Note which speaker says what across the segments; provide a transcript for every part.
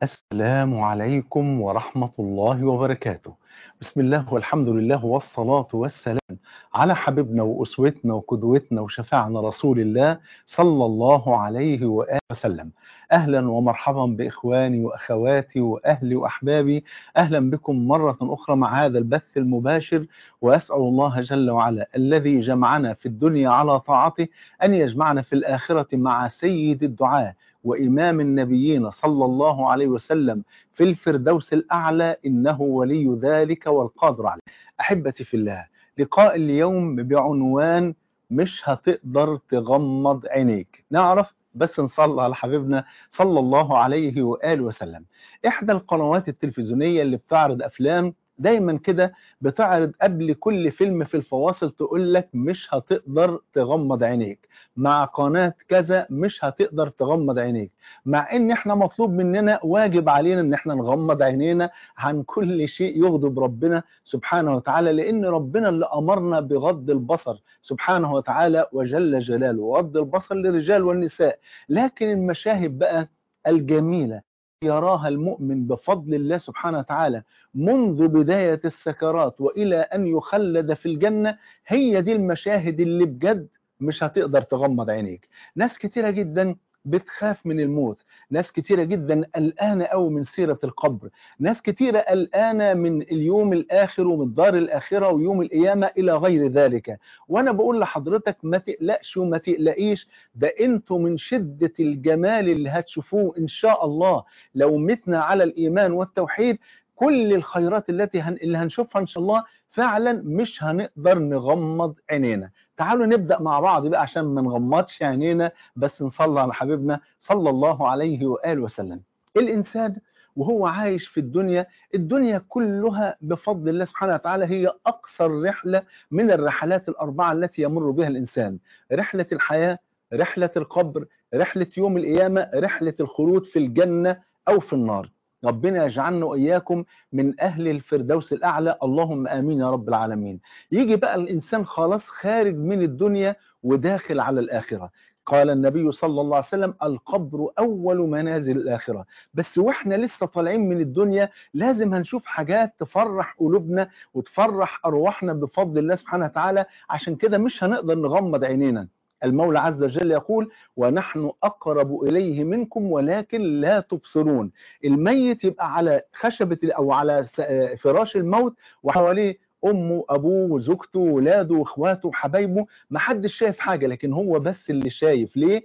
Speaker 1: السلام عليكم ورحمة الله وبركاته بسم الله والحمد لله والصلاة والسلام على حبيبنا وأسوتنا وقدوتنا وشفاعنا رسول الله صلى الله عليه وآله وسلم أهلا ومرحبا بإخواني وأخواتي وأهلي وأحبابي أهلا بكم مرة أخرى مع هذا البث المباشر وأسأل الله جل وعلا الذي جمعنا في الدنيا على طاعته أن يجمعنا في الآخرة مع سيد الدعاء وإمام النبيين صلى الله عليه وسلم في الفردوس الأعلى إنه ولي ذلك والقادر عليه أحبتي في الله لقاء اليوم بعنوان مش هتقدر تغمض عينيك نعرف بس نصلي على حبيبنا صلى الله عليه وآله وسلم إحدى القنوات التلفزيونية اللي بتعرض أفلام دايما كده بتعرض قبل كل فيلم في الفواصل تقول لك مش هتقدر تغمض عينيك مع قناة كذا مش هتقدر تغمض عينيك مع ان احنا مطلوب مننا واجب علينا ان احنا نغمض عينينا عن كل شيء يغضب ربنا سبحانه وتعالى لان ربنا اللي امرنا بغض البصر سبحانه وتعالى وجل جلاله وغض البصر للرجال والنساء لكن المشاهد بقى الجميلة يراها المؤمن بفضل الله سبحانه وتعالى منذ بداية السكرات وإلى أن يخلد في الجنة هي دي المشاهد اللي بجد مش هتقدر تغمض عينيك ناس كتيرة جدا بتخاف من الموت ناس كتيرة جدا قلقانة قوي من سيرة القبر ناس كتيرة قلقانة من اليوم الآخر ومن الدار الآخرة ويوم القيامة إلى غير ذلك وأنا بقول لحضرتك ما تقلقش وما تقلقيش ده أنتوا من شدة الجمال اللي هتشوفوه إن شاء الله لو متنا على الإيمان والتوحيد كل الخيرات التي هن... اللي هنشوفها إن شاء الله فعلا مش هنقدر نغمض عينينا تعالوا نبدأ مع بعض بقى عشان ما نغمضش عينينا بس نصلي على حبيبنا صلى الله عليه وآله وسلم الإنسان وهو عايش في الدنيا الدنيا كلها بفضل الله سبحانه وتعالى هي أقصر رحلة من الرحلات الأربعة التي يمر بها الإنسان رحلة الحياة رحلة القبر رحلة يوم القيامة رحلة الخلود في الجنة أو في النار ربنا يجعلنا وإياكم من أهل الفردوس الأعلى اللهم آمين يا رب العالمين يجي بقى الإنسان خلاص خارج من الدنيا وداخل على الآخرة قال النبي صلى الله عليه وسلم القبر أول منازل الآخرة بس وإحنا لسه طالعين من الدنيا لازم هنشوف حاجات تفرح قلوبنا وتفرح أرواحنا بفضل الله سبحانه وتعالى عشان كده مش هنقدر نغمض عينينا المولى عز وجل يقول ونحن أقرب إليه منكم ولكن لا تبصرون الميت يبقى على خشبة أو على فراش الموت وحواليه أمه أبوه وزوجته وولاده وإخواته وحبايبه ما حدش شايف حاجة لكن هو بس اللي شايف ليه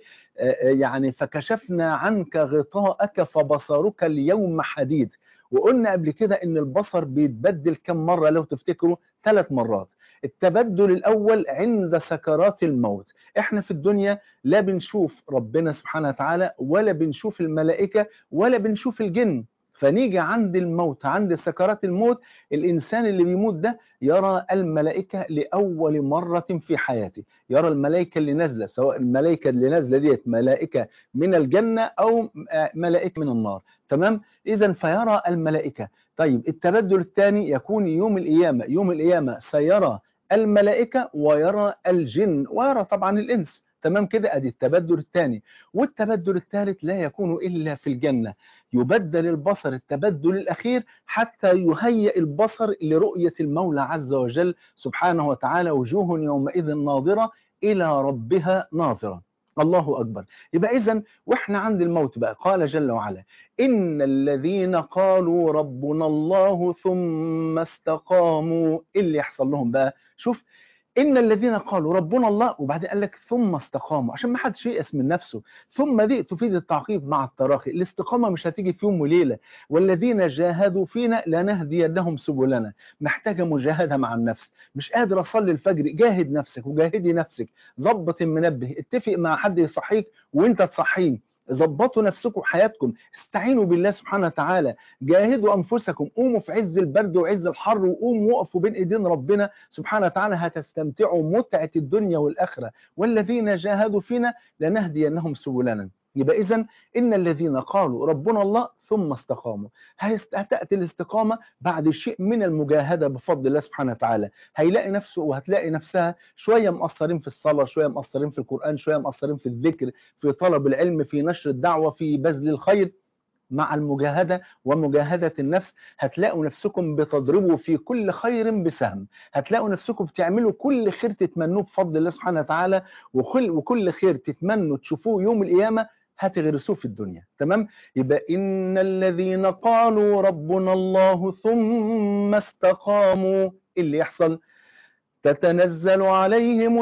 Speaker 1: يعني فكشفنا عنك غطاءك فبصرك اليوم حديد وقلنا قبل كده ان البصر بيتبدل كم مرة لو تفتكروا ثلاث مرات التبدل الأول عند سكرات الموت احنا في الدنيا لا بنشوف ربنا سبحانه وتعالى ولا بنشوف الملائكة ولا بنشوف الجن فنيجي عند الموت عند سكرات الموت الإنسان اللي بيموت ده يرى الملائكة لأول مرة في حياته يرى الملائكة اللي نازلة سواء الملائكة اللي نازلة ديت ملائكة من الجنة أو ملائكة من النار تمام إذا فيرى الملائكة طيب التبدل الثاني يكون يوم القيامة يوم القيامة سيرى الملائكة ويرى الجن ويرى طبعا الإنس تمام كده ادي التبدل الثاني والتبدل الثالث لا يكون الا في الجنه يبدل البصر التبدل الاخير حتى يهيئ البصر لرؤيه المولى عز وجل سبحانه وتعالى وجوه يومئذ ناظره الى ربها ناظره الله اكبر يبقى اذا واحنا عند الموت بقى قال جل وعلا ان الذين قالوا ربنا الله ثم استقاموا ايه اللي يحصل لهم بقى شوف إن الذين قالوا ربنا الله وبعدين قال لك ثم استقاموا عشان ما حدش ييأس من نفسه ثم دي تفيد التعقيب مع التراخي الاستقامة مش هتيجي في يوم وليلة والذين جاهدوا فينا لنهدي لهم سبلنا محتاجة مجاهدة مع النفس مش قادر أصلي الفجر جاهد نفسك وجاهدي نفسك ظبط المنبه اتفق مع حد يصحيك وانت تصحيه ظبطوا نفسكم حياتكم استعينوا بالله سبحانه وتعالى جاهدوا أنفسكم قوموا في عز البرد وعز الحر وقوموا وقفوا بين إيدين ربنا سبحانه وتعالى هتستمتعوا متعة الدنيا والآخرة والذين جاهدوا فينا لنهدينهم سبلنا يبقى إذا إن الذين قالوا ربنا الله ثم استقاموا هتأتي الاستقامة بعد شيء من المجاهدة بفضل الله سبحانه وتعالى هيلاقي نفسه وهتلاقي نفسها شوية مقصرين في الصلاة شوية مقصرين في القرآن شوية مقصرين في الذكر في طلب العلم في نشر الدعوة في بذل الخير مع المجاهدة ومجاهدة النفس هتلاقوا نفسكم بتضربوا في كل خير بسهم هتلاقوا نفسكم بتعملوا كل خير تتمنوه بفضل الله سبحانه وتعالى وكل, وكل خير تتمنوا تشوفوه يوم القيامة هتغرسوه في الدنيا تمام يبقى إن الذين قالوا ربنا الله ثم استقاموا اللي يحصل تتنزل عليهم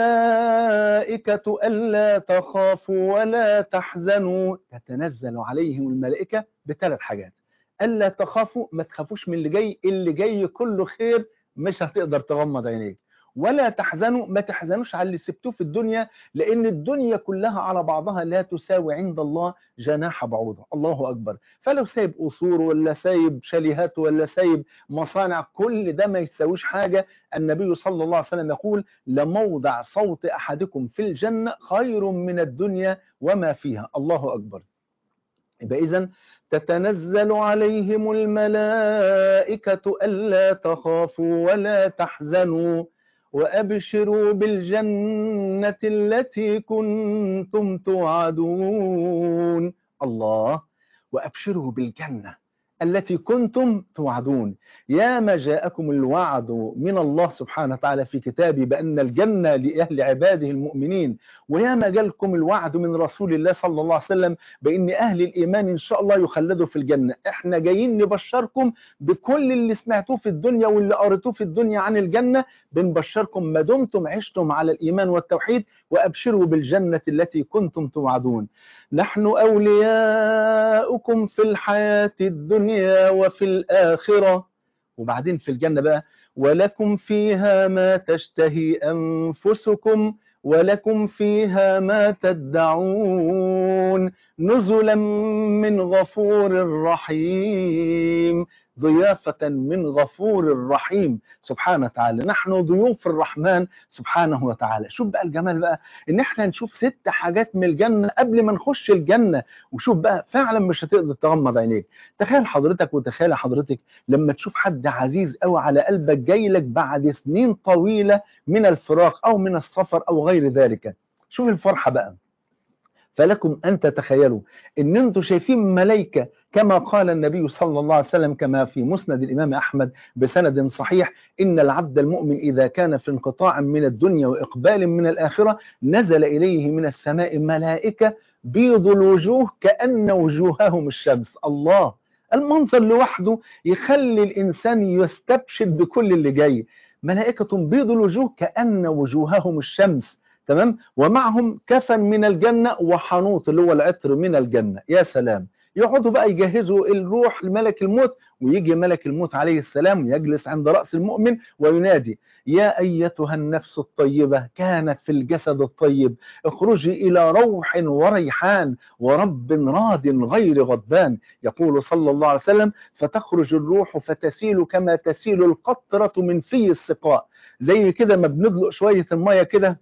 Speaker 1: الملائكة ألا تخافوا ولا تحزنوا تتنزل عليهم الملائكة بثلاث حاجات ألا تخافوا ما تخافوش من اللي جاي اللي جاي كله خير مش هتقدر تغمض عينيك ولا تحزنوا ما تحزنوش على اللي سبتوه في الدنيا لأن الدنيا كلها على بعضها لا تساوي عند الله جناح بعوضة الله أكبر فلو سايب أصول ولا سايب شاليهات ولا سايب مصانع كل ده ما يساويش حاجة النبي صلى الله عليه وسلم يقول لموضع صوت أحدكم في الجنة خير من الدنيا وما فيها الله أكبر يبقى إذن تتنزل عليهم الملائكة ألا تخافوا ولا تحزنوا وأبشروا بالجنة التي كنتم توعدون الله وأبشروا بالجنة التي كنتم توعدون يا ما جاءكم الوعد من الله سبحانه وتعالى في كتابه بأن الجنة لأهل عباده المؤمنين ويا ما جالكم الوعد من رسول الله صلى الله عليه وسلم بأن أهل الإيمان إن شاء الله يخلدوا في الجنة احنا جايين نبشركم بكل اللي سمعتوه في الدنيا واللي قريتوه في الدنيا عن الجنة بنبشركم ما دمتم عشتم على الإيمان والتوحيد وأبشروا بالجنة التي كنتم توعدون نحن أولياؤكم في الحياة الدنيا وفي الآخرة وبعدين في الجنة بقى ولكم فيها ما تشتهي أنفسكم ولكم فيها ما تدعون نزلا من غفور رحيم ضيافة من غفور رحيم سبحانه وتعالى نحن ضيوف الرحمن سبحانه وتعالى شوف بقى الجمال بقى ان احنا نشوف ست حاجات من الجنة قبل ما نخش الجنة وشوف بقى فعلا مش هتقدر تغمض عينيك تخيل حضرتك وتخيل حضرتك لما تشوف حد عزيز قوي على قلبك جاي لك بعد سنين طويلة من الفراق او من السفر او غير ذلك شوف الفرحة بقى فلكم أن تتخيلوا أن أنتم شايفين ملائكة كما قال النبي صلى الله عليه وسلم كما في مسند الإمام أحمد بسند صحيح إن العبد المؤمن إذا كان في انقطاع من الدنيا وإقبال من الآخرة نزل إليه من السماء ملائكة بيض الوجوه كأن وجوههم الشمس الله المنظر لوحده يخلي الإنسان يستبشر بكل اللي جاي ملائكة بيض الوجوه كأن وجوههم الشمس تمام ومعهم كفن من الجنة وحنوط اللي هو العطر من الجنة يا سلام يقعدوا بقى يجهزوا الروح لملك الموت ويجي ملك الموت عليه السلام يجلس عند رأس المؤمن وينادي يا أيتها النفس الطيبة كانت في الجسد الطيب اخرجي إلى روح وريحان ورب راض غير غضبان يقول صلى الله عليه وسلم فتخرج الروح فتسيل كما تسيل القطرة من في السقاء زي كده ما بندلق شوية المية كده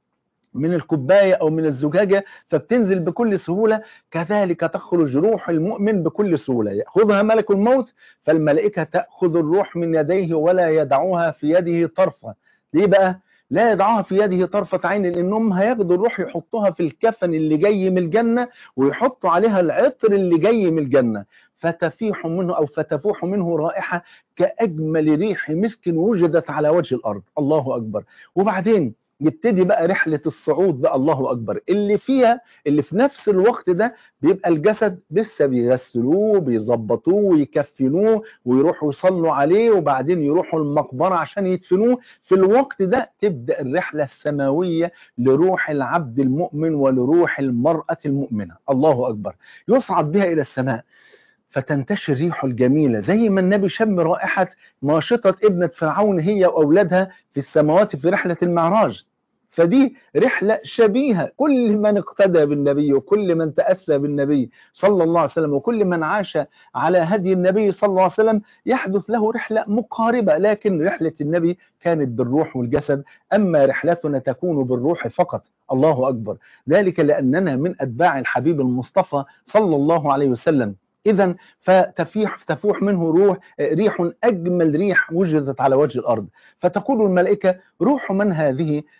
Speaker 1: من الكوباية أو من الزجاجة فبتنزل بكل سهولة كذلك تخرج روح المؤمن بكل سهولة يأخذها ملك الموت فالملائكة تأخذ الروح من يديه ولا يدعوها في يده طرفة ليه بقى؟ لا يدعوها في يده طرفة عين لأنهم هياخدوا الروح يحطوها في الكفن اللي جاي من الجنة ويحطوا عليها العطر اللي جاي من الجنة فتفيح منه أو فتفوح منه رائحة كأجمل ريح مسك وجدت على وجه الأرض الله أكبر وبعدين يبتدي بقى رحلة الصعود بقى الله أكبر اللي فيها اللي في نفس الوقت ده بيبقى الجسد لسه بيغسلوه بيظبطوه ويكفنوه ويروحوا يصلوا عليه وبعدين يروحوا المقبرة عشان يدفنوه في الوقت ده تبدأ الرحلة السماوية لروح العبد المؤمن ولروح المرأة المؤمنة الله أكبر يصعد بها إلى السماء فتنتشر ريحه الجميلة زي ما النبي شم رائحة ماشطة ابنة فرعون هي وأولادها في السماوات في رحلة المعراج فدي رحلة شبيهة كل من اقتدى بالنبي وكل من تأسى بالنبي صلى الله عليه وسلم وكل من عاش على هدي النبي صلى الله عليه وسلم يحدث له رحلة مقاربة لكن رحلة النبي كانت بالروح والجسد أما رحلتنا تكون بالروح فقط الله أكبر ذلك لأننا من أتباع الحبيب المصطفى صلى الله عليه وسلم إذا فتفيح تفوح منه روح ريح أجمل ريح وجدت على وجه الأرض فتقول الملائكة روح من هذه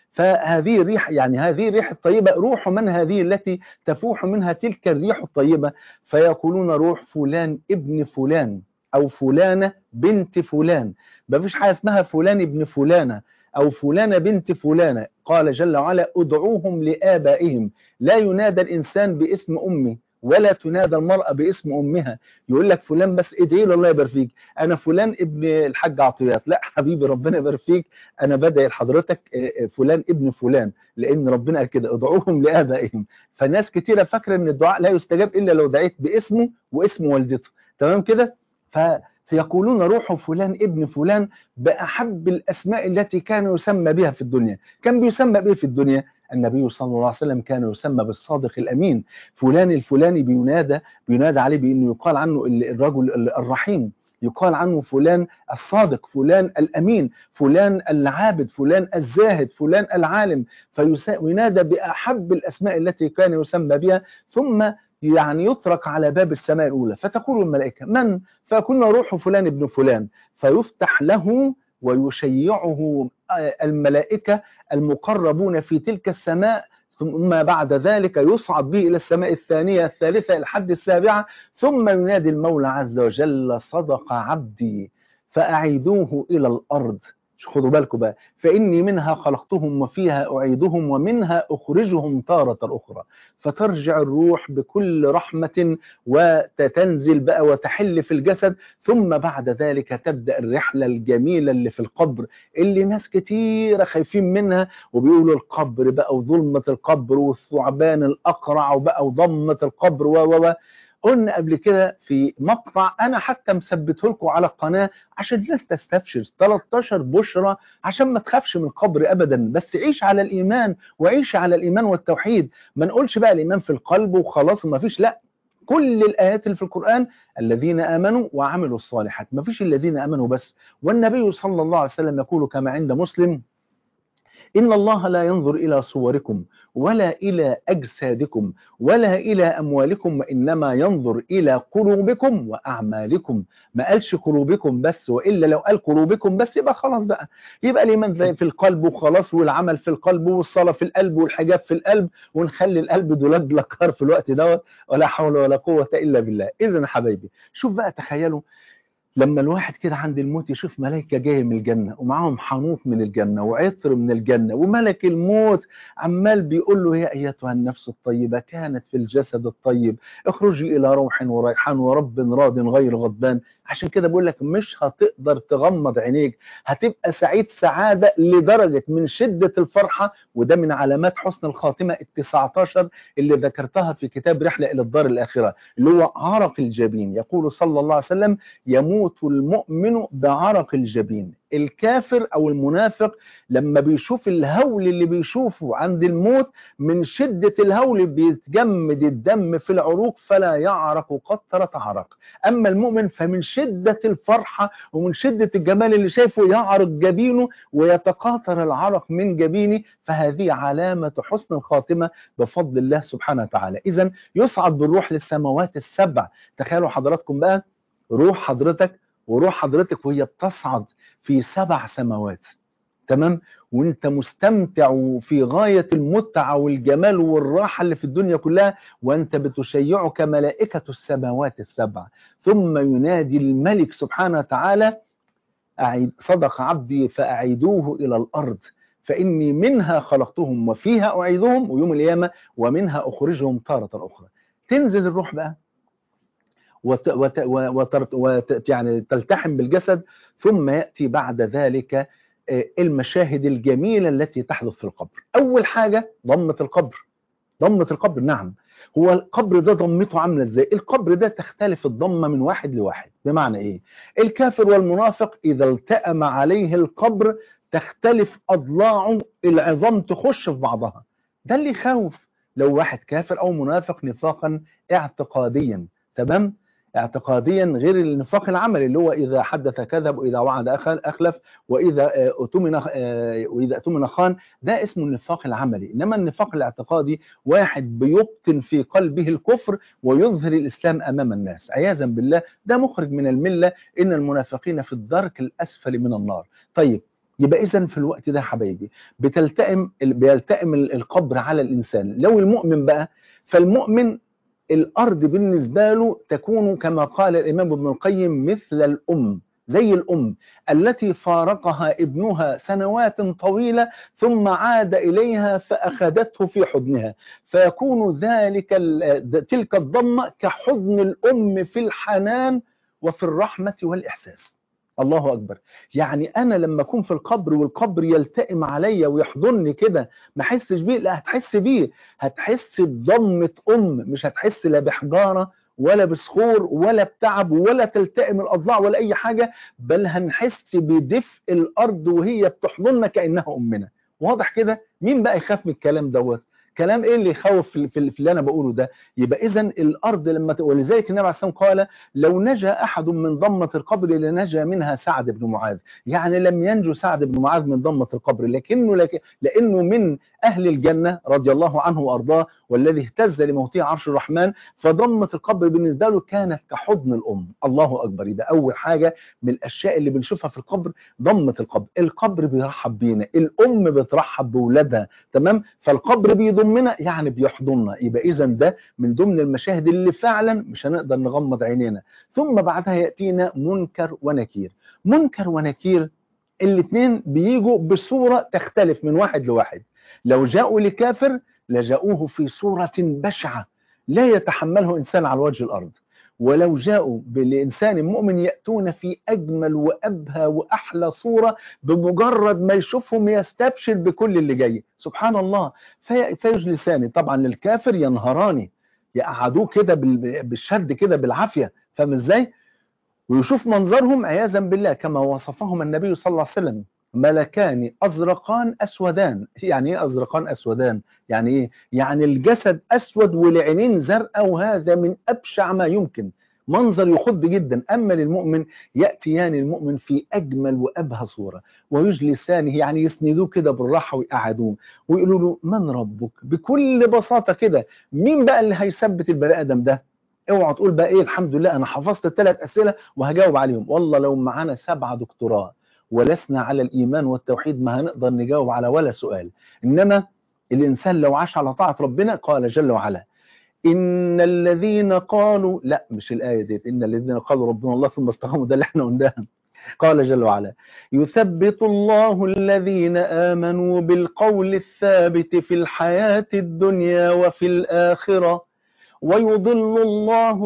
Speaker 1: فهذه الريح يعني هذه الريح الطيبة روح من هذه التي تفوح منها تلك الريح الطيبة فيقولون روح فلان ابن فلان أو فلانة بنت فلان ما فيش حاجة اسمها فلان ابن فلانة أو فلانة بنت فلانة قال جل وعلا ادعوهم لآبائهم لا ينادى الإنسان باسم أمه ولا تنادى المرأة باسم أمها يقول لك فلان بس ادعي له الله يبارك فيك أنا فلان ابن الحاج عطيات لا حبيبي ربنا يبارك فيك أنا بدعي لحضرتك فلان ابن فلان لأن ربنا قال كده ادعوهم لآبائهم فناس كتيرة فاكرة أن الدعاء لا يستجاب إلا لو دعيت باسمه واسم والدته تمام كده ف فيقولون روح فلان ابن فلان بأحب الأسماء التي كان يسمى بها في الدنيا كان بيسمى به في الدنيا النبي صلى الله عليه وسلم كان يسمى بالصادق الأمين فلان الفلاني بينادى بينادى عليه بأنه يقال عنه الرجل الرحيم يقال عنه فلان الصادق فلان الأمين فلان العابد فلان الزاهد فلان العالم فينادى بأحب الأسماء التي كان يسمى بها ثم يعني يترك على باب السماء الأولى فتقول الملائكة من فيكون روح فلان ابن فلان فيفتح له ويشيعه الملائكة المقربون في تلك السماء ثم بعد ذلك يصعد به إلى السماء الثانية الثالثة الحد السابعة ثم ينادي المولى عز وجل صدق عبدي فأعيدوه إلى الأرض خدوا بالكم بقى فإني منها خلقتهم وفيها أعيدهم ومنها أخرجهم تارة أخرى فترجع الروح بكل رحمة وتتنزل بقى وتحل في الجسد ثم بعد ذلك تبدأ الرحلة الجميلة اللي في القبر اللي ناس كتيرة خايفين منها وبيقولوا القبر بقى وظلمة القبر والثعبان الأقرع وبقى وضمة القبر و و قلنا قبل كده في مقطع انا حتى مثبته لكم على القناه عشان الناس تستبشر 13 بشرى عشان ما تخافش من القبر ابدا بس عيش على الايمان وعيش على الايمان والتوحيد ما نقولش بقى الايمان في القلب وخلاص وما فيش لا كل الايات اللي في القران الذين امنوا وعملوا الصالحات ما فيش الذين امنوا بس والنبي صلى الله عليه وسلم يقول كما عند مسلم إن الله لا ينظر إلى صوركم ولا إلى أجسادكم ولا إلى أموالكم وإنما ينظر إلى قلوبكم وأعمالكم ما قالش قلوبكم بس وإلا لو قال قلوبكم بس يبقى خلاص بقى يبقى الإيمان في القلب وخلاص والعمل في القلب والصلاة في القلب والحجاب في القلب ونخلي القلب دولاب لكار في الوقت دوت ولا حول ولا قوة إلا بالله إذن حبايبي شوف بقى تخيلوا لما الواحد كده عند الموت يشوف ملائكة جاية من الجنة ومعاهم حنوط من الجنة وعطر من الجنة وملك الموت عمال بيقول له يا أيتها النفس الطيبة كانت في الجسد الطيب اخرجي إلى روح وريحان ورب راض غير غضبان عشان كده بقول لك مش هتقدر تغمض عينيك هتبقى سعيد سعادة لدرجة من شدة الفرحة وده من علامات حسن الخاتمة ال19 اللي ذكرتها في كتاب رحلة إلى الدار الآخرة اللي هو عرق الجبين يقول صلى الله عليه وسلم يموت المؤمن بعرق الجبين الكافر او المنافق لما بيشوف الهول اللي بيشوفه عند الموت من شدة الهول بيتجمد الدم في العروق فلا يعرق قطرة عرق اما المؤمن فمن شدة الفرحة ومن شدة الجمال اللي شايفه يعرق جبينه ويتقاطر العرق من جبينه فهذه علامة حسن الخاتمة بفضل الله سبحانه وتعالى اذا يصعد بالروح للسماوات السبع تخيلوا حضراتكم بقى روح حضرتك وروح حضرتك وهي بتصعد في سبع سماوات تمام وانت مستمتع وفي غاية المتعة والجمال والراحة اللي في الدنيا كلها وانت بتشيعك ملائكة السماوات السبع ثم ينادي الملك سبحانه وتعالى أعيد صدق عبدي فأعيدوه إلى الأرض فإني منها خلقتهم وفيها أعيدهم ويوم القيامة ومنها أخرجهم تارة أخرى تنزل الروح بقى وت وت وت وت يعني تلتحم بالجسد ثم يأتي بعد ذلك المشاهد الجميلة التي تحدث في القبر أول حاجة ضمة القبر ضمة القبر نعم هو القبر ده ضمته عاملة ازاي القبر ده تختلف الضمة من واحد لواحد بمعنى ايه الكافر والمنافق إذا التأم عليه القبر تختلف أضلاعه العظام تخش في بعضها ده اللي يخوف لو واحد كافر أو منافق نفاقا اعتقاديا تمام اعتقاديا غير النفاق العملي اللي هو إذا حدث كذب وإذا وعد أخلف وإذا أتمن وإذا أتمن خان ده اسمه النفاق العملي إنما النفاق الاعتقادي واحد بيبطن في قلبه الكفر ويظهر الإسلام أمام الناس عياذا بالله ده مخرج من الملة إن المنافقين في الدرك الأسفل من النار طيب يبقى اذا في الوقت ده حبايبي بتلتئم بيلتئم القبر على الانسان لو المؤمن بقى فالمؤمن الارض بالنسبه له تكون كما قال الامام ابن القيم مثل الام زي الام التي فارقها ابنها سنوات طويله ثم عاد اليها فاخذته في حضنها فيكون ذلك تلك الضمه كحضن الام في الحنان وفي الرحمه والاحساس الله اكبر يعني انا لما اكون في القبر والقبر يلتئم عليا ويحضني كده ما احسش بيه لا هتحس بيه هتحس بضمه ام مش هتحس لا بحجاره ولا بصخور ولا بتعب ولا تلتئم الاضلاع ولا اي حاجه بل هنحس بدفء الارض وهي بتحضننا كانها امنا واضح كده مين بقى يخاف من الكلام دوت كلام ايه اللي يخوف في, في, في اللي انا بقوله ده يبقى اذا الارض لما ت... ولذلك النبي عليه الصلاه والسلام قال لو نجا احد من ضمه القبر لنجا منها سعد بن معاذ يعني لم ينجو سعد بن معاذ من ضمه القبر لكنه لك... لانه من اهل الجنه رضي الله عنه وارضاه والذي اهتز لموته عرش الرحمن فضمه القبر بالنسبه له كانت كحضن الام الله اكبر يبقى اول حاجه من الاشياء اللي بنشوفها في القبر ضمه القبر القبر بيرحب بينا الام بترحب باولادها تمام فالقبر بيضمنا يعني بيحضننا يبقى اذا ده من ضمن المشاهد اللي فعلا مش هنقدر نغمض عينينا ثم بعدها ياتينا منكر ونكير منكر ونكير الاثنين بيجوا بصوره تختلف من واحد لواحد لو جاءوا لكافر لجاءوه في صورة بشعة لا يتحمله إنسان على وجه الأرض ولو جاءوا لإنسان مؤمن يأتون في أجمل وأبهى وأحلى صورة بمجرد ما يشوفهم يستبشر بكل اللي جاي سبحان الله في فيجلسان طبعا للكافر ينهراني يقعدوه كده بالشد كده بالعافية فاهم ازاي ويشوف منظرهم عياذا بالله كما وصفهم النبي صلى الله عليه وسلم ملكان أزرقان أسودان يعني إيه أزرقان أسودان يعني إيه يعني الجسد أسود والعينين زرقاء وهذا من أبشع ما يمكن منظر يخض جدا أما للمؤمن يأتيان المؤمن في أجمل وأبهى صورة ويجلسانه يعني يسندوه كده بالراحة ويقعدوه ويقولوا له من ربك بكل بساطة كده مين بقى اللي هيثبت البني آدم ده اوعى تقول بقى ايه الحمد لله انا حفظت الثلاث اسئله وهجاوب عليهم والله لو معانا سبعه دكتوراه ولسنا على الإيمان والتوحيد ما هنقدر نجاوب على ولا سؤال إنما الإنسان لو عاش على طاعة ربنا قال جل وعلا إن الذين قالوا لا مش الآية ديت إن الذين قالوا ربنا الله ثم استقاموا ده اللي احنا قلناه قال جل وعلا يثبت الله الذين آمنوا بالقول الثابت في الحياة الدنيا وفي الآخرة ويضل الله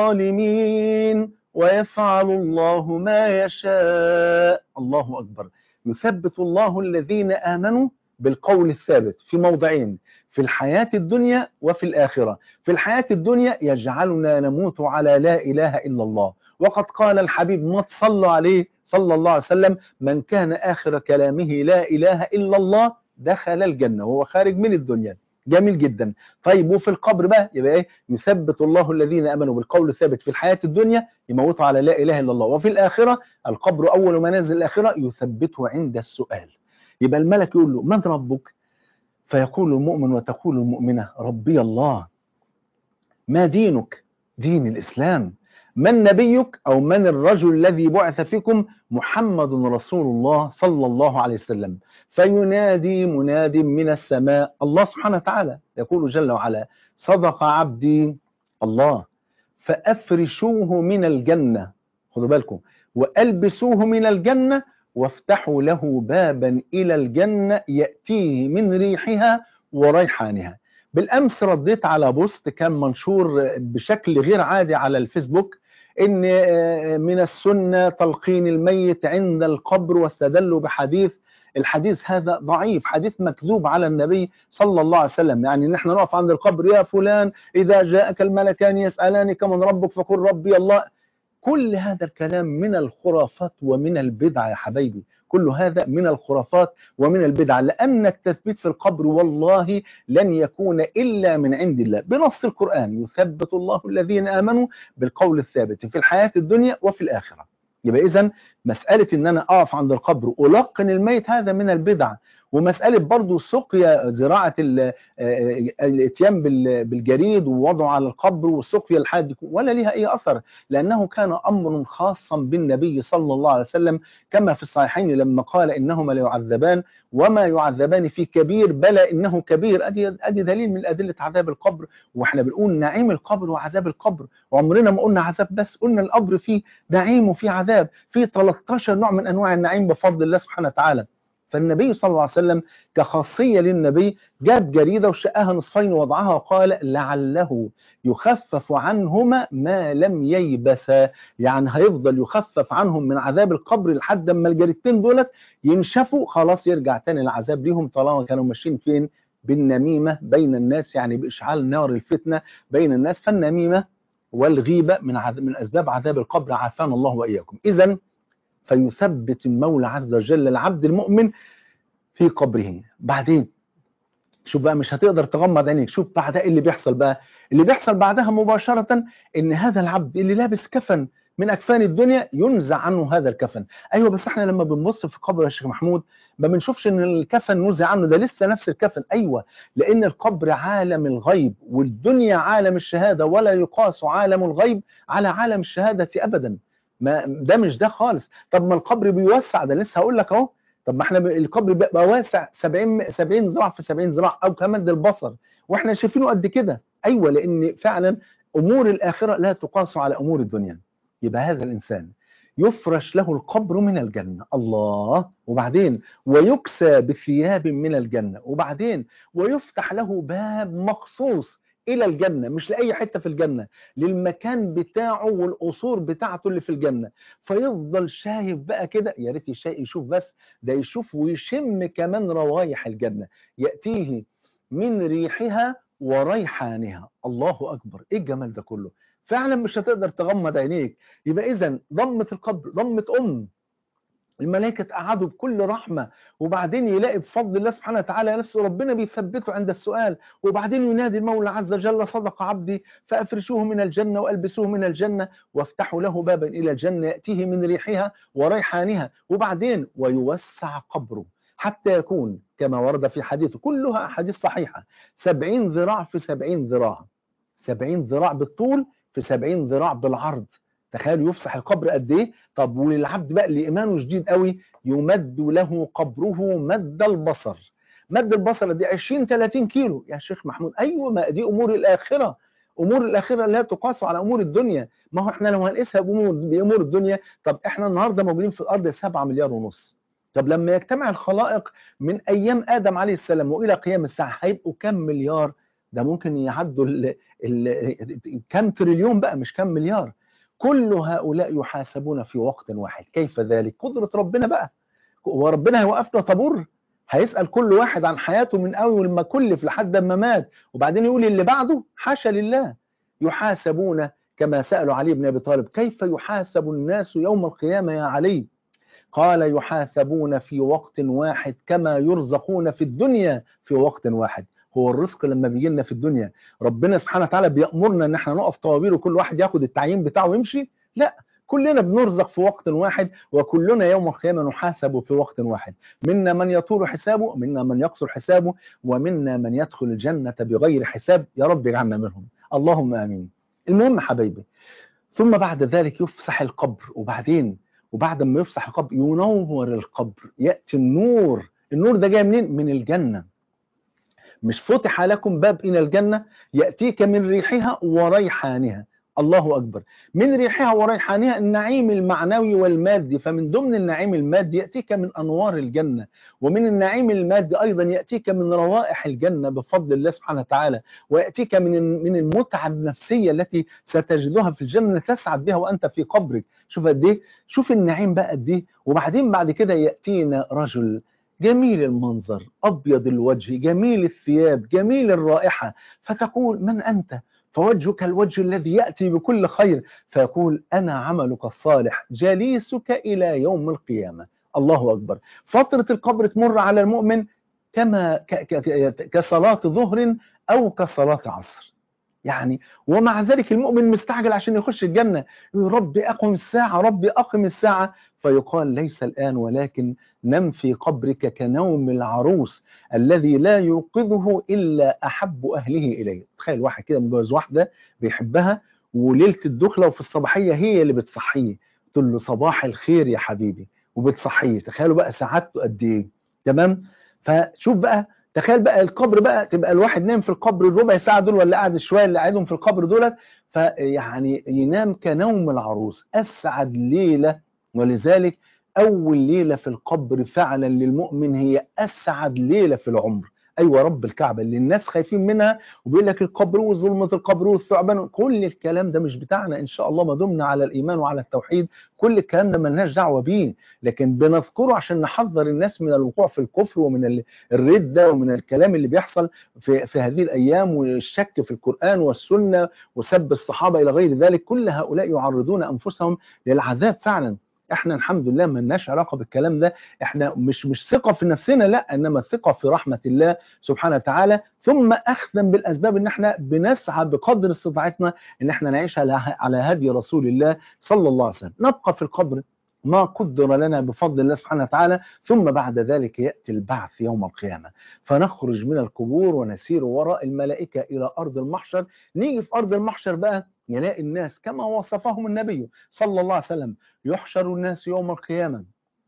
Speaker 1: الظالمين ويفعل الله ما يشاء الله أكبر يثبت الله الذين آمنوا بالقول الثابت في موضعين في الحياة الدنيا وفي الآخرة في الحياة الدنيا يجعلنا نموت على لا إله إلا الله وقد قال الحبيب ما صلى عليه صلى الله عليه وسلم من كان آخر كلامه لا إله إلا الله دخل الجنة وهو خارج من الدنيا جميل جدا طيب وفي القبر بقى يبقى ايه يثبت الله الذين امنوا بالقول الثابت في الحياه الدنيا يموتوا على لا اله الا الله وفي الاخره القبر اول منازل الاخره يثبته عند السؤال يبقى الملك يقول له من ربك فيقول المؤمن وتقول المؤمنه ربي الله ما دينك دين الاسلام من نبيك او من الرجل الذي بعث فيكم محمد رسول الله صلى الله عليه وسلم فينادي مناد من السماء الله سبحانه وتعالى يقول جل وعلا صدق عبدي الله فافرشوه من الجنه خدوا بالكم والبسوه من الجنه وافتحوا له بابا الى الجنه ياتيه من ريحها وريحانها بالامس رديت على بوست كان منشور بشكل غير عادي على الفيسبوك ان من السنه تلقين الميت عند القبر واستدلوا بحديث الحديث هذا ضعيف حديث مكذوب على النبي صلى الله عليه وسلم يعني نحن نقف عند القبر يا فلان اذا جاءك الملكان يسالانك من ربك فقل ربي الله كل هذا الكلام من الخرافات ومن البدع يا حبايبي كل هذا من الخرافات ومن البدع لأن التثبيت في القبر والله لن يكون إلا من عند الله بنص القرآن يثبت الله الذين آمنوا بالقول الثابت في الحياة الدنيا وفي الآخرة يبقى إذا مسألة إن أنا أقف عند القبر ألقن الميت هذا من البدع ومسألة برضو سقيا زراعة الاتيان بالجريد ووضعه على القبر وسقيا الحاد ولا لها أي أثر لأنه كان أمر خاصا بالنبي صلى الله عليه وسلم كما في الصحيحين لما قال إنهما ليعذبان وما يعذبان في كبير بلى إنه كبير أدي, أدي دليل من أدلة عذاب القبر وإحنا بنقول نعيم القبر وعذاب القبر وعمرنا ما قلنا عذاب بس قلنا القبر فيه نعيم وفيه عذاب فيه 13 نوع من أنواع النعيم بفضل الله سبحانه وتعالى فالنبي صلى الله عليه وسلم كخاصية للنبي جاب جريدة وشقها نصفين ووضعها وقال لعله يخفف عنهما ما لم ييبسا يعني هيفضل يخفف عنهم من عذاب القبر لحد ما الجريدتين دولت ينشفوا خلاص يرجع تاني العذاب ليهم طالما كانوا ماشيين فين بالنميمة بين الناس يعني بإشعال نار الفتنة بين الناس فالنميمة والغيبة من عذاب من أسباب عذاب القبر عافانا الله وإياكم إذا فيثبت المولى عز وجل العبد المؤمن في قبره بعدين شوف بقى مش هتقدر تغمض عينيك شوف بعدها ايه اللي بيحصل بقى اللي بيحصل بعدها مباشرة ان هذا العبد اللي لابس كفن من اكفان الدنيا ينزع عنه هذا الكفن ايوه بس احنا لما بنبص في قبر يا شيخ محمود ما بنشوفش ان الكفن نزع عنه ده لسه نفس الكفن ايوه لان القبر عالم الغيب والدنيا عالم الشهادة ولا يقاس عالم الغيب على عالم الشهادة ابدا ما ده مش ده خالص طب ما القبر بيوسع ده لسه هقول لك اهو طب ما احنا القبر بيبقى واسع 70 70 ذراع في 70 ذراع او كمان ده البصر واحنا شايفينه قد كده ايوه لان فعلا امور الاخره لا تقاس على امور الدنيا يبقى هذا الانسان يفرش له القبر من الجنة الله وبعدين ويكسى بثياب من الجنة وبعدين ويفتح له باب مخصوص الى الجنه مش لاي حته في الجنه للمكان بتاعه والقصور بتاعته اللي في الجنه فيفضل شايف بقى كده يا ريت يشوف بس ده يشوف ويشم كمان روايح الجنه ياتيه من ريحها وريحانها الله اكبر ايه الجمال ده كله فعلا مش هتقدر تغمض عينيك يبقى اذا ضمه القبر ضمه ام الملائكة قعدوا بكل رحمة وبعدين يلاقي بفضل الله سبحانه وتعالى نفسه ربنا بيثبته عند السؤال وبعدين ينادي المولى عز وجل صدق عبدي فأفرشوه من الجنة وألبسوه من الجنة وافتحوا له بابا إلى الجنة يأتيه من ريحها وريحانها وبعدين ويوسع قبره حتى يكون كما ورد في حديثه كلها أحاديث صحيحة سبعين ذراع في سبعين ذراع سبعين ذراع بالطول في سبعين ذراع بالعرض تخيل يفسح القبر قد ايه طب والعبد بقى اللي ايمانه شديد قوي يمد له قبره مد البصر مد البصر دي 20 30 كيلو يا شيخ محمود ايوه ما دي امور الاخره امور الاخره لا تقاس على امور الدنيا ما هو احنا لو هنقيسها بامور بامور الدنيا طب احنا النهارده موجودين في الارض 7 مليار ونص طب لما يجتمع الخلائق من ايام ادم عليه السلام والى قيام الساعه هيبقوا كام مليار ده ممكن يعدوا ال ال كام تريليون بقى مش كام مليار كل هؤلاء يحاسبون في وقت واحد كيف ذلك قدرة ربنا بقى وربنا هيوقفنا طابور هيسأل كل واحد عن حياته من أول ما كلف لحد ما مات وبعدين يقول اللي بعده حاشا لله يحاسبون كما سألوا علي بن أبي طالب كيف يحاسب الناس يوم القيامة يا علي قال يحاسبون في وقت واحد كما يرزقون في الدنيا في وقت واحد هو الرزق لما بيجي لنا في الدنيا ربنا سبحانه وتعالى بيأمرنا ان احنا نقف طوابير وكل واحد ياخد التعيين بتاعه ويمشي لا كلنا بنرزق في وقت واحد وكلنا يوم القيامة نحاسب في وقت واحد منا من يطول حسابه منا من يقصر حسابه ومنا من يدخل الجنة بغير حساب يا رب اجعلنا منهم اللهم آمين المهم حبايبي ثم بعد ذلك يفسح القبر وبعدين وبعد ما يفسح القبر ينور القبر يأتي النور النور ده جاي منين من الجنة مش فتح لكم باب إلى الجنة يأتيك من ريحها وريحانها الله أكبر من ريحها وريحانها النعيم المعنوي والمادي فمن ضمن النعيم المادي يأتيك من أنوار الجنة ومن النعيم المادي أيضا يأتيك من روائح الجنة بفضل الله سبحانه وتعالى ويأتيك من من المتعة النفسية التي ستجدها في الجنة تسعد بها وأنت في قبرك شوف قد إيه شوف النعيم بقى قد إيه وبعدين بعد كده يأتينا رجل جميل المنظر أبيض الوجه جميل الثياب جميل الرائحة فتقول من أنت فوجهك الوجه الذي يأتي بكل خير فيقول أنا عملك الصالح جليسك إلى يوم القيامة الله أكبر فترة القبر تمر على المؤمن كما كصلاة ظهر أو كصلاة عصر يعني ومع ذلك المؤمن مستعجل عشان يخش الجنة ربي أقم الساعة ربي أقم الساعة فيقال ليس الآن ولكن نم في قبرك كنوم العروس الذي لا يوقظه إلا أحب أهله إليه تخيل واحد كده متجوز واحدة بيحبها وليلة الدخلة وفي الصباحية هي اللي بتصحيه تقول له صباح الخير يا حبيبي وبتصحيه تخيلوا بقى سعادته قد ايه تمام فشوف بقى تخيل بقى القبر بقى تبقى الواحد نام في القبر الربع ساعه دول ولا قاعد شويه اللي قاعدهم في القبر دولت فيعني ينام كنوم العروس اسعد ليله ولذلك اول ليله في القبر فعلا للمؤمن هي اسعد ليله في العمر ايوه رب الكعبه اللي الناس خايفين منها وبيقول لك القبر وظلمه القبر والثعبان كل الكلام ده مش بتاعنا ان شاء الله ما دمنا على الايمان وعلى التوحيد كل الكلام ده ملناش دعوه بيه لكن بنذكره عشان نحذر الناس من الوقوع في الكفر ومن الرده ومن الكلام اللي بيحصل في في هذه الايام والشك في القران والسنه وسب الصحابه الى غير ذلك كل هؤلاء يعرضون انفسهم للعذاب فعلا احنا الحمد لله ما لناش علاقه بالكلام ده احنا مش مش ثقه في نفسنا لا انما ثقه في رحمه الله سبحانه وتعالى ثم اخذا بالاسباب ان احنا بنسعى بقدر استطاعتنا ان احنا نعيش على على هدي رسول الله صلى الله عليه وسلم نبقى في القبر ما قدر لنا بفضل الله سبحانه وتعالى ثم بعد ذلك ياتي البعث يوم القيامه فنخرج من القبور ونسير وراء الملائكه الى ارض المحشر نيجي في ارض المحشر بقى يلاقي الناس كما وصفهم النبي صلى الله عليه وسلم يحشر الناس يوم القيامة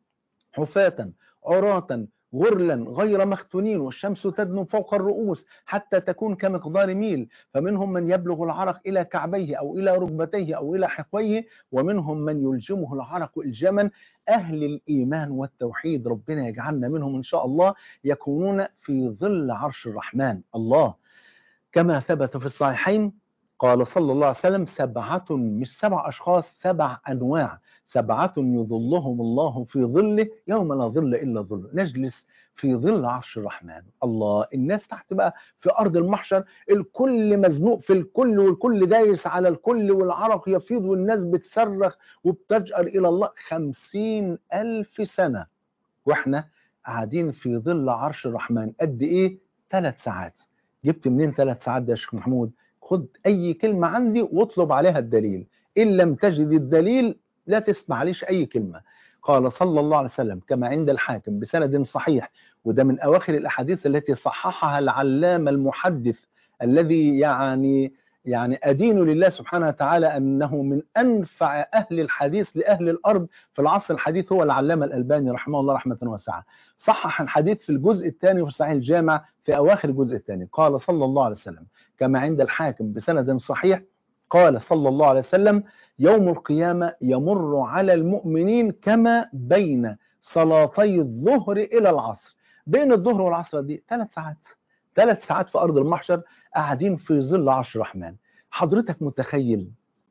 Speaker 1: حفاة عراة غرلا غير مختونين والشمس تدنو فوق الرؤوس حتى تكون كمقدار ميل فمنهم من يبلغ العرق إلى كعبيه أو إلى ركبتيه أو إلى حقويه ومنهم من يلجمه العرق إلجاما أهل الإيمان والتوحيد ربنا يجعلنا منهم إن شاء الله يكونون في ظل عرش الرحمن الله كما ثبت في الصحيحين قال صلى الله عليه وسلم سبعة مش سبع أشخاص سبع أنواع سبعة يظلهم الله في ظله يوم لا ظل إلا ظله نجلس في ظل عرش الرحمن الله الناس تحت بقى في أرض المحشر الكل مزنوق في الكل والكل دايس على الكل والعرق يفيض والناس بتصرخ وبتجأر إلى الله خمسين ألف سنة وإحنا قاعدين في ظل عرش الرحمن قد إيه؟ ثلاث ساعات جبت منين ثلاث ساعات ده يا شيخ محمود خد أي كلمة عندي واطلب عليها الدليل إن لم تجد الدليل لا تسمع ليش أي كلمة قال صلى الله عليه وسلم كما عند الحاكم بسند صحيح وده من أواخر الأحاديث التي صححها العلامة المحدث الذي يعني يعني أدين لله سبحانه وتعالى أنه من أنفع أهل الحديث لأهل الأرض في العصر الحديث هو العلامة الألباني رحمه الله رحمة واسعة صحح الحديث في الجزء الثاني في صحيح الجامع في أواخر الجزء الثاني قال صلى الله عليه وسلم كما عند الحاكم بسند صحيح قال صلى الله عليه وسلم يوم القيامة يمر على المؤمنين كما بين صلاتي الظهر إلى العصر بين الظهر والعصر دي ثلاث ساعات ثلاث ساعات في أرض المحشر قاعدين في ظل عرش الرحمن حضرتك متخيل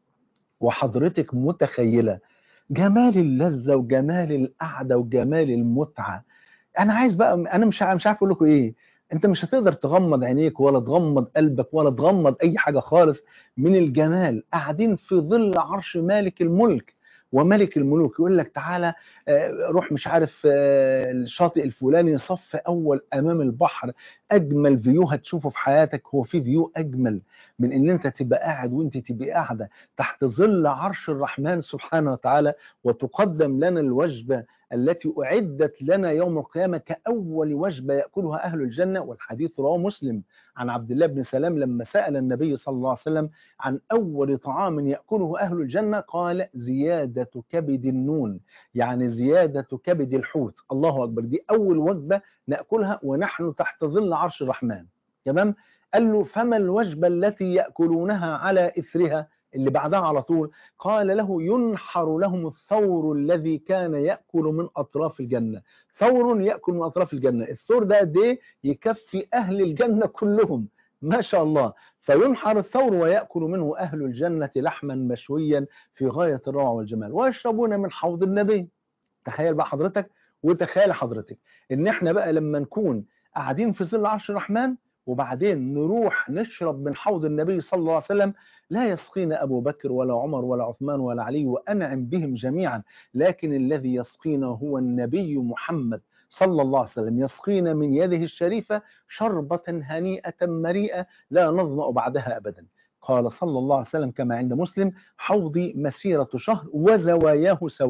Speaker 1: وحضرتك متخيلة جمال اللذة وجمال القعدة وجمال المتعة أنا عايز بقى أنا مش مش عارف أقول لكم إيه انت مش هتقدر تغمض عينيك ولا تغمض قلبك ولا تغمض اي حاجه خالص من الجمال قاعدين في ظل عرش مالك الملك وملك الملوك يقول لك تعالى روح مش عارف الشاطئ الفلاني صف اول امام البحر اجمل فيو هتشوفه في حياتك هو في فيو اجمل من ان انت تبقى قاعد وانت تبقى قاعده تحت ظل عرش الرحمن سبحانه وتعالى وتقدم لنا الوجبه التي أعدت لنا يوم القيامة كأول وجبة يأكلها أهل الجنة والحديث رواه مسلم عن عبد الله بن سلام لما سأل النبي صلى الله عليه وسلم عن أول طعام يأكله أهل الجنة قال زيادة كبد النون يعني زيادة كبد الحوت الله أكبر دي أول وجبة نأكلها ونحن تحت ظل عرش الرحمن تمام قال له فما الوجبة التي يأكلونها على إثرها اللي بعدها على طول قال له ينحر لهم الثور الذي كان يأكل من أطراف الجنة ثور يأكل من أطراف الجنة الثور ده قد إيه يكفي أهل الجنة كلهم ما شاء الله فينحر الثور ويأكل منه أهل الجنة لحما مشويا في غاية الروعة والجمال ويشربون من حوض النبي تخيل بقى حضرتك وتخيل حضرتك ان احنا بقى لما نكون قاعدين في ظل عرش الرحمن وبعدين نروح نشرب من حوض النبي صلى الله عليه وسلم لا يسقينا أبو بكر ولا عمر ولا عثمان ولا علي وأنعم بهم جميعا لكن الذي يسقينا هو النبي محمد صلى الله عليه وسلم يسقينا من يده الشريفة شربة هنيئة مريئة لا نظمأ بعدها أبدا قال صلى الله عليه وسلم كما عند مسلم حوضي مسيرة شهر وزواياه سواء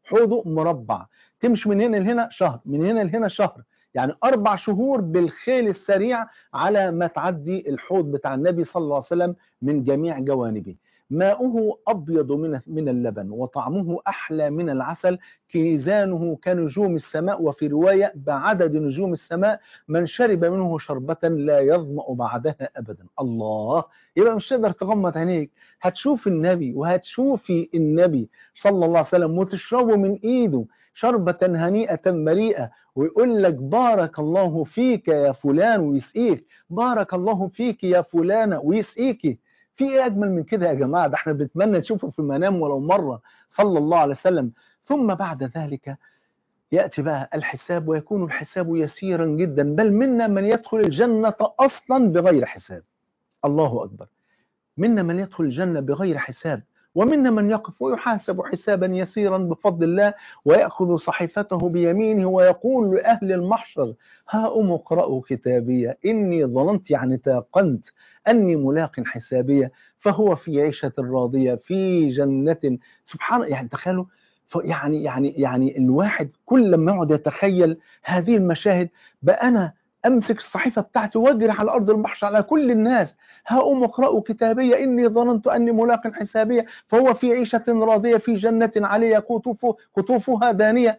Speaker 1: حوضه مربع تمشي من هنا لهنا شهر من هنا لهنا شهر يعني أربع شهور بالخيل السريع على ما تعدي الحوض بتاع النبي صلى الله عليه وسلم من جميع جوانبه ماؤه أبيض من من اللبن وطعمه أحلى من العسل كيزانه كنجوم السماء وفي رواية بعدد نجوم السماء من شرب منه شربة لا يظمأ بعدها أبدا الله يبقى مش تقدر تغمض عينيك هتشوف النبي وهتشوفي النبي صلى الله عليه وسلم وتشربوا من إيده شربة هنيئة مريئة ويقول لك بارك الله فيك يا فلان ويسقيك بارك الله فيك يا فلانة ويسقيكي في ايه اجمل من كده يا جماعه ده احنا بنتمنى نشوفه في المنام ولو مره صلى الله عليه وسلم ثم بعد ذلك ياتي بقى الحساب ويكون الحساب يسيرا جدا بل منا من يدخل الجنه اصلا بغير حساب الله اكبر منا من يدخل الجنه بغير حساب ومنا من يقف ويحاسب حسابا يسيرا بفضل الله ويأخذ صحيفته بيمينه ويقول لأهل المحشر ها أم اقرأوا كتابية إني ظننت يعني تيقنت أني ملاق حسابية فهو في عيشة راضية في جنة سبحان يعني تخيلوا يعني يعني يعني الواحد كل لما يقعد يتخيل هذه المشاهد بقى أنا امسك الصحيفه بتاعتي واجري على ارض المحشر على كل الناس ها ام اقرأوا كتابيه اني ظننت اني ملاق حسابيه فهو في عيشه راضيه في جنه عليها قطوف قطوفها دانيه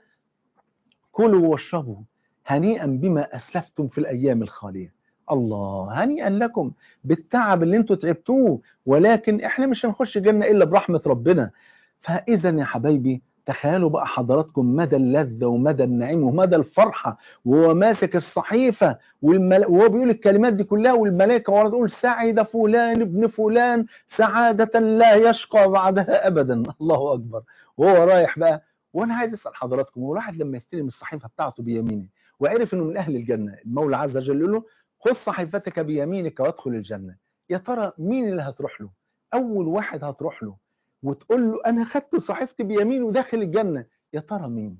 Speaker 1: كلوا واشربوا هنيئا بما اسلفتم في الايام الخاليه الله هنيئا لكم بالتعب اللي انتوا تعبتوه ولكن احنا مش هنخش جنه الا برحمه ربنا فاذا يا حبايبي تخيلوا بقى حضراتكم مدى اللذة ومدى النعيم ومدى الفرحة وهو ماسك الصحيفة والمل... وهو بيقول الكلمات دي كلها والملائكة ورا تقول سعد فلان ابن فلان سعادة لا يشقى بعدها أبدا الله أكبر وهو رايح بقى وأنا عايز أسأل حضراتكم هو الواحد لما يستلم الصحيفة بتاعته بيمينه وعرف إنه من أهل الجنة المولى عز وجل له خذ صحيفتك بيمينك وادخل الجنة يا ترى مين اللي هتروح له أول واحد هتروح له وتقول له انا خدت صحيفتي بيمين وداخل الجنه يا ترى مين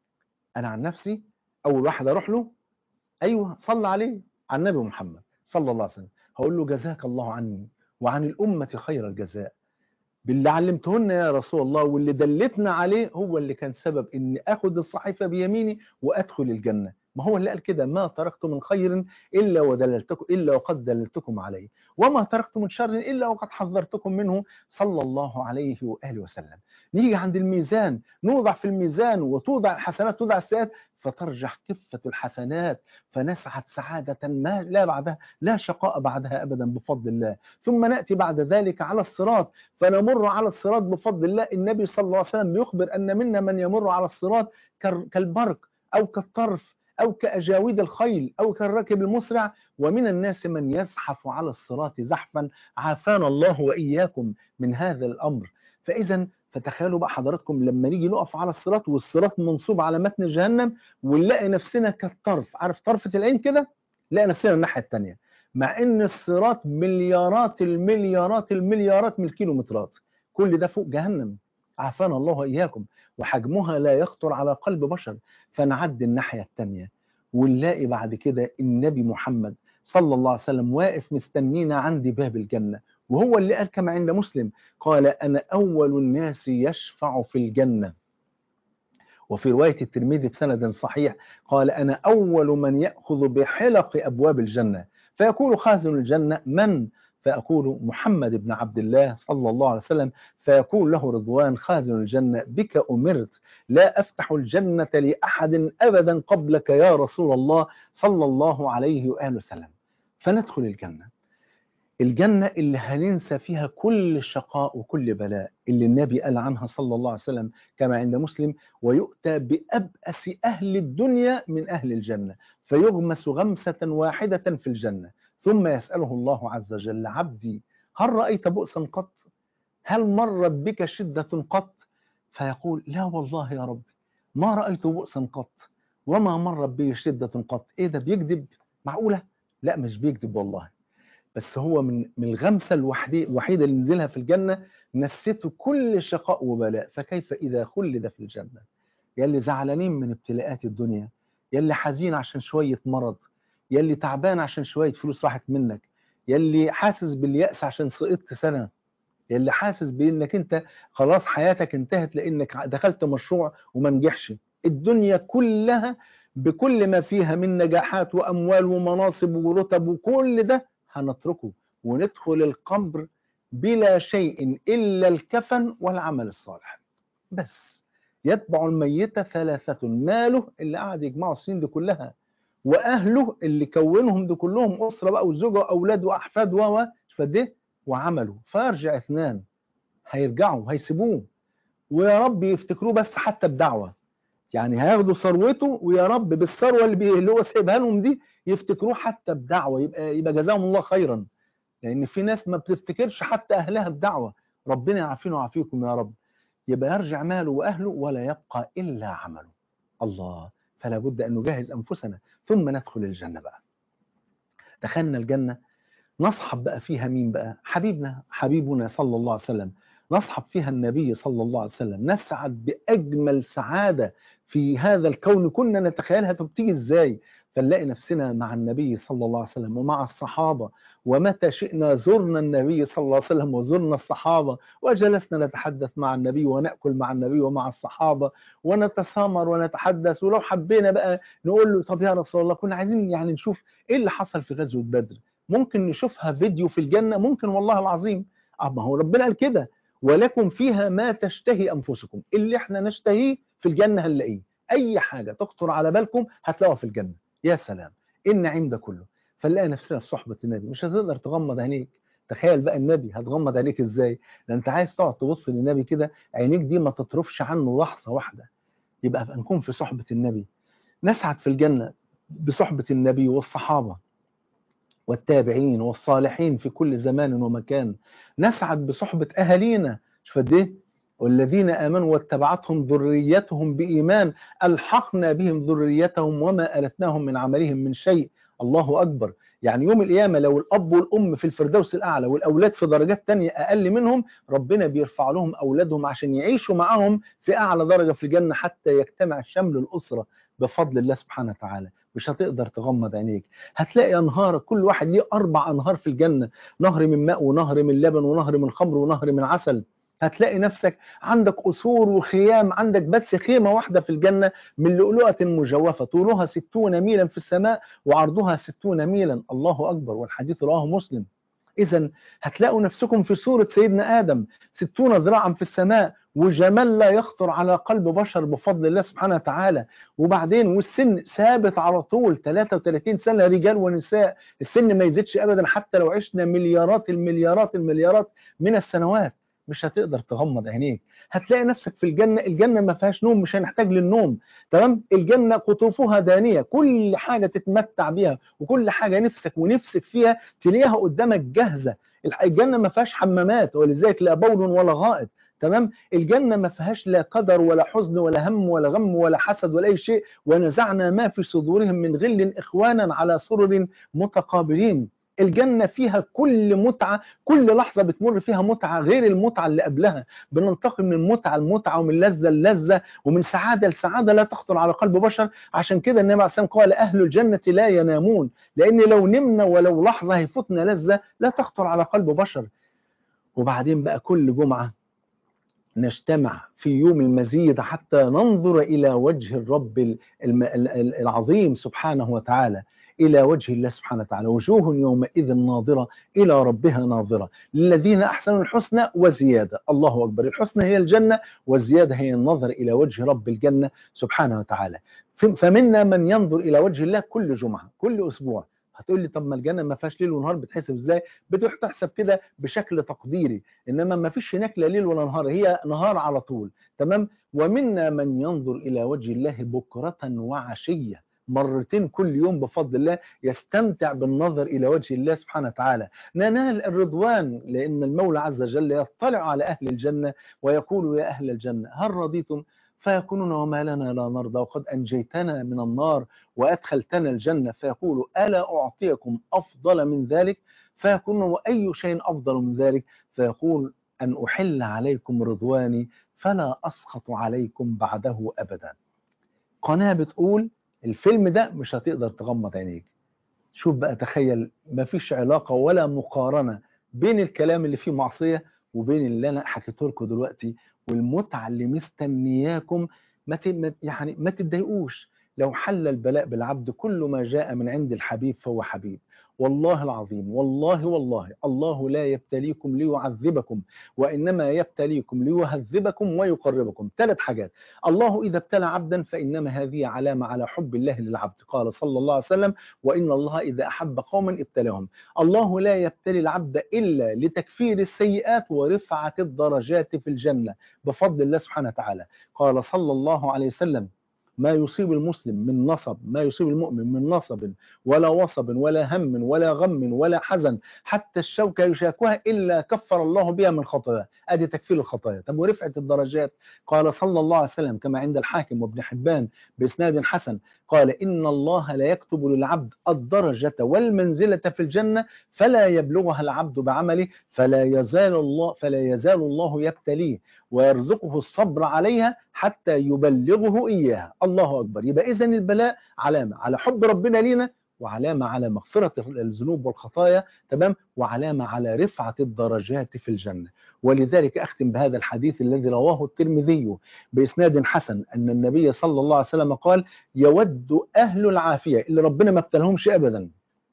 Speaker 1: انا عن نفسي اول واحد اروح له ايوه صلى عليه على النبي محمد صلى الله عليه وسلم هقول له جزاك الله عني وعن الامه خير الجزاء باللي علمتهن يا رسول الله واللي دلتنا عليه هو اللي كان سبب ان اخد الصحيفه بيميني وادخل الجنه ما هو اللي قال كده ما تركت من خير الا ودللتكم الا وقد دللتكم عليه وما تركت من شر الا وقد حذرتكم منه صلى الله عليه واله وسلم نيجي عند الميزان نوضع في الميزان وتوضع الحسنات توضع السيئات فترجح كفة الحسنات فنسعت سعادة ما لا بعدها لا شقاء بعدها أبدا بفضل الله ثم نأتي بعد ذلك على الصراط فنمر على الصراط بفضل الله النبي صلى الله عليه وسلم بيخبر أن منا من يمر على الصراط كالبرق أو كالطرف أو كأجاويد الخيل أو كالراكب المسرع ومن الناس من يزحف على الصراط زحفا عافانا الله وإياكم من هذا الأمر فإذا فتخيلوا بقى حضراتكم لما نيجي نقف على الصراط والصراط منصوب على متن جهنم ونلاقي نفسنا كالطرف عارف طرفة العين كده نلاقي نفسنا الناحية الثانية مع ان الصراط مليارات المليارات المليارات من الكيلومترات كل ده فوق جهنم عافانا الله وإياكم وحجمها لا يخطر على قلب بشر فنعدي الناحية الثانية ونلاقي بعد كده النبي محمد صلى الله عليه وسلم واقف مستنينا عند باب الجنة وهو اللي قال كما عند مسلم قال أنا أول الناس يشفع في الجنة وفي رواية الترمذي بسند صحيح قال أنا أول من يأخذ بحلق أبواب الجنة فيقول خازن الجنة من فأقول محمد بن عبد الله صلى الله عليه وسلم فيقول له رضوان خازن الجنة بك أمرت لا أفتح الجنة لأحد أبدا قبلك يا رسول الله صلى الله عليه وآله وسلم فندخل الجنة الجنة اللي هننسى فيها كل شقاء وكل بلاء اللي النبي قال عنها صلى الله عليه وسلم كما عند مسلم ويؤتى بأبأس أهل الدنيا من أهل الجنة فيغمس غمسة واحدة في الجنة ثم يسأله الله عز وجل عبدي هل رأيت بؤسا قط هل مرت بك شدة قط فيقول لا والله يا رب ما رأيت بؤسا قط وما مرت بي شدة قط ايه ده بيكذب معقولة لا مش بيكذب والله بس هو من من الغمسة الوحيدة اللي نزلها في الجنة نسيته كل شقاء وبلاء فكيف إذا خلد في الجنة يلي زعلانين من ابتلاءات الدنيا يلي حزين عشان شوية مرض يلي تعبان عشان شوية فلوس راحت منك يلي حاسس باليأس عشان سقطت سنة اللي حاسس بانك انت خلاص حياتك انتهت لانك دخلت مشروع وما نجحش الدنيا كلها بكل ما فيها من نجاحات واموال ومناصب ورتب وكل ده هنتركه وندخل القبر بلا شيء الا الكفن والعمل الصالح بس يتبع الميت ثلاثة ماله اللي قعد يجمعه السنين دي كلها واهله اللي كونهم دي كلهم اسره بقى وزوجه واولاد واحفاد و فده وعمله فيرجع اثنان هيرجعوا هيسيبوه ويا رب يفتكروه بس حتى بدعوه يعني هياخدوا ثروته ويا رب بالثروه اللي, بي... اللي هو سايبها لهم دي يفتكروه حتى بدعوه يبقى يبقى جزاهم الله خيرا لان في ناس ما بتفتكرش حتى اهلها بدعوه ربنا يعافينا ويعافيكم يا رب يبقى يرجع ماله واهله ولا يبقى الا عمله الله فلا بد ان نجهز انفسنا ثم ندخل الجنه بقى دخلنا الجنه نصحب بقى فيها مين بقى حبيبنا حبيبنا صلى الله عليه وسلم نصحب فيها النبي صلى الله عليه وسلم نسعد بأجمل سعادة في هذا الكون كنا نتخيلها طب تيجي ازاي فنلاقي نفسنا مع النبي صلى الله عليه وسلم ومع الصحابة ومتى شئنا زرنا النبي صلى الله عليه وسلم وزرنا الصحابة وجلسنا نتحدث مع النبي ونأكل مع النبي ومع الصحابة ونتسامر ونتحدث ولو حبينا بقى نقول له طب يا رسول الله كنا عايزين يعني نشوف ايه اللي حصل في غزوة بدر ممكن نشوفها فيديو في الجنة ممكن والله العظيم ما هو ربنا قال كده ولكم فيها ما تشتهي أنفسكم اللي احنا نشتهيه في الجنة هنلاقيه أي حاجة تخطر على بالكم هتلاقوها في الجنة يا سلام إيه النعيم ده كله فنلاقي نفسنا في صحبة النبي مش هتقدر تغمض عينيك تخيل بقى النبي هتغمض عينيك ازاي ده انت عايز تقعد تبص للنبي كده عينيك دي ما تطرفش عنه لحظة واحدة يبقى نكون في صحبة النبي نسعد في الجنة بصحبة النبي والصحابة والتابعين والصالحين في كل زمان ومكان نسعد بصحبة أهالينا شوف قد ايه والذين آمنوا واتبعتهم ذريتهم بإيمان ألحقنا بهم ذريتهم وما ألتناهم من عملهم من شيء الله أكبر يعني يوم القيامة لو الأب والأم في الفردوس الأعلى والأولاد في درجات تانية أقل منهم ربنا بيرفع لهم أولادهم عشان يعيشوا معاهم في أعلى درجة في الجنة حتى يجتمع شمل الأسرة بفضل الله سبحانه وتعالى مش هتقدر تغمض عينيك هتلاقي انهار كل واحد ليه اربع انهار في الجنه نهر من ماء ونهر من لبن ونهر من خمر ونهر من عسل هتلاقي نفسك عندك قصور وخيام عندك بس خيمة واحدة في الجنة من لؤلؤة مجوفة طولها ستون ميلا في السماء وعرضها ستون ميلا الله أكبر والحديث رواه مسلم إذا هتلاقوا نفسكم في صورة سيدنا آدم ستون ذراعا في السماء وجمال لا يخطر على قلب بشر بفضل الله سبحانه وتعالى وبعدين والسن ثابت على طول 33 سنة رجال ونساء السن ما يزيدش أبدا حتى لو عشنا مليارات المليارات المليارات من السنوات مش هتقدر تغمض عينيك هتلاقي نفسك في الجنة الجنة ما فيهاش نوم مش هنحتاج للنوم تمام الجنة قطوفها دانية كل حاجة تتمتع بيها وكل حاجة نفسك ونفسك فيها تلاقيها قدامك جاهزة الجنة ما فيهاش حمامات ولذلك لا بول ولا غائط تمام الجنة ما فيهاش لا قدر ولا حزن ولا هم ولا غم ولا حسد ولا أي شيء ونزعنا ما في صدورهم من غل إخوانا على سرر متقابلين الجنة فيها كل متعة كل لحظة بتمر فيها متعة غير المتعة اللي قبلها بننتقل من متعة لمتعة ومن لذة للذة ومن سعادة لسعادة لا تخطر على قلب بشر عشان كده النبي عليه الصلاة والسلام قال أهل الجنة لا ينامون لأن لو نمنا ولو لحظة هيفوتنا لذة لا تخطر على قلب بشر وبعدين بقى كل جمعة نجتمع في يوم المزيد حتى ننظر إلى وجه الرب العظيم سبحانه وتعالى إلى وجه الله سبحانه وتعالى وجوه يومئذ ناظرة إلى ربها ناظرة للذين أحسنوا الحسنى وزيادة الله أكبر الحسنى هي الجنة والزيادة هي النظر إلى وجه رب الجنة سبحانه وتعالى فمنا من ينظر إلى وجه الله كل جمعة كل أسبوع هتقول لي طب ما الجنه ما فيهاش ليل ونهار بتحسب ازاي بتحسب كده بشكل تقديري انما ما فيش هناك لا ليل ولا نهار هي نهار على طول تمام ومنا من ينظر الى وجه الله بكره وعشيه مرتين كل يوم بفضل الله يستمتع بالنظر إلى وجه الله سبحانه وتعالى ننال الرضوان لأن المولى عز وجل يطلع على أهل الجنة ويقول يا أهل الجنة هل رضيتم فيكونون وما لنا لا نرضى وقد أنجيتنا من النار وأدخلتنا الجنة فيقول ألا أعطيكم أفضل من ذلك فيكون وأي شيء أفضل من ذلك فيقول أن أحل عليكم رضواني فلا أسخط عليكم بعده أبدا قناة بتقول الفيلم ده مش هتقدر تغمض عينيك شوف بقى تخيل مفيش علاقة ولا مقارنة بين الكلام اللي فيه معصية وبين اللي انا حكيته لكم دلوقتي والمتعه اللي مستنياكم ما ت- ما- يعني ما تتضايقوش لو حل البلاء بالعبد كل ما جاء من عند الحبيب فهو حبيب والله العظيم والله والله الله لا يبتليكم ليعذبكم وانما يبتليكم ليهذبكم ويقربكم ثلاث حاجات الله اذا ابتلى عبدا فانما هذه علامه على حب الله للعبد قال صلى الله عليه وسلم وان الله اذا احب قوما ابتلاهم الله لا يبتلي العبد الا لتكفير السيئات ورفعه الدرجات في الجنه بفضل الله سبحانه وتعالى قال صلى الله عليه وسلم ما يصيب المسلم من نصب ما يصيب المؤمن من نصب ولا وصب ولا هم ولا غم ولا حزن حتى الشوكة يشاكها إلا كفر الله بها من خطاياه أدي تكفير الخطايا طب ورفعة الدرجات قال صلى الله عليه وسلم كما عند الحاكم وابن حبان بإسناد حسن قال إن الله لا يكتب للعبد الدرجة والمنزلة في الجنة فلا يبلغها العبد بعمله فلا يزال الله فلا يزال الله يبتليه ويرزقه الصبر عليها حتى يبلغه إياها الله أكبر يبقى إذن البلاء علامة على حب ربنا لينا وعلامة على مغفرة الذنوب والخطايا تمام وعلامة على رفعة الدرجات في الجنة ولذلك أختم بهذا الحديث الذي رواه الترمذي بإسناد حسن أن النبي صلى الله عليه وسلم قال يود أهل العافية اللي ربنا ما ابتلهمش أبدا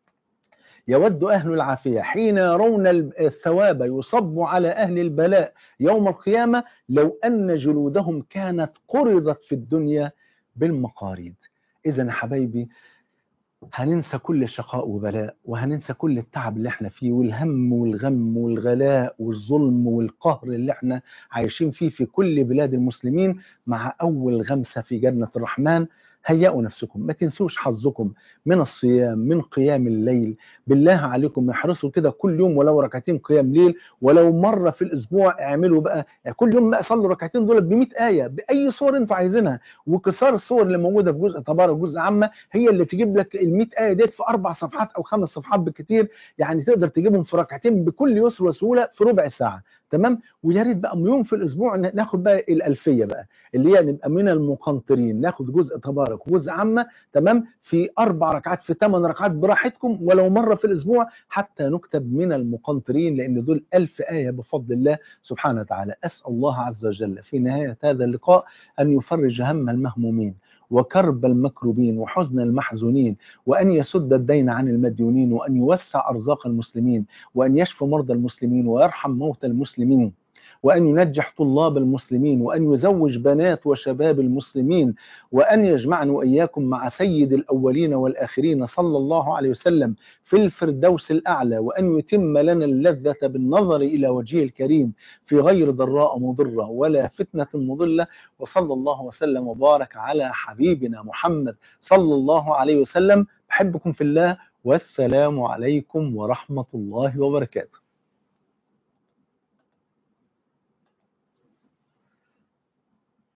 Speaker 1: يود أهل العافية حين يرون الثواب يصب على أهل البلاء يوم القيامة لو أن جلودهم كانت قرضت في الدنيا بالمقاريض إذا يا حبايبي هننسى كل شقاء وبلاء وهننسى كل التعب اللي احنا فيه والهم والغم والغلاء والظلم والقهر اللي احنا عايشين فيه في كل بلاد المسلمين مع أول غمسة في جنة الرحمن هيئوا نفسكم ما تنسوش حظكم من الصيام من قيام الليل بالله عليكم احرصوا كده كل يوم ولو ركعتين قيام ليل ولو مرة في الأسبوع اعملوا بقى يعني كل يوم بقى صلوا ركعتين دول ب 100 آية بأي صور انتوا عايزينها وكسار الصور اللي موجودة في جزء تبارك جزء عامة هي اللي تجيب لك ال 100 آية ديت في أربع صفحات أو خمس صفحات بالكتير يعني تقدر تجيبهم في ركعتين بكل يسر وسهولة في ربع ساعة تمام ويا ريت بقى يوم في الاسبوع ناخد بقى الالفيه بقى اللي هي نبقى من المقنطرين ناخد جزء تبارك وجزء عامه تمام في اربع ركعات في ثمان ركعات براحتكم ولو مره في الاسبوع حتى نكتب من المقنطرين لان دول ألف ايه بفضل الله سبحانه وتعالى اسال الله عز وجل في نهايه هذا اللقاء ان يفرج هم المهمومين وكرب المكروبين وحزن المحزونين وأن يسد الدين عن المديونين وأن يوسع أرزاق المسلمين وأن يشفي مرضى المسلمين ويرحم موتى المسلمين وأن ينجح طلاب المسلمين وأن يزوج بنات وشباب المسلمين وأن يجمعنا وإياكم مع سيد الأولين والآخرين صلى الله عليه وسلم في الفردوس الأعلى وأن يتم لنا اللذة بالنظر إلى وجهه الكريم في غير ضراء مضرة ولا فتنة مضلة وصلى الله وسلم وبارك على حبيبنا محمد صلى الله عليه وسلم بحبكم في الله والسلام عليكم ورحمة الله وبركاته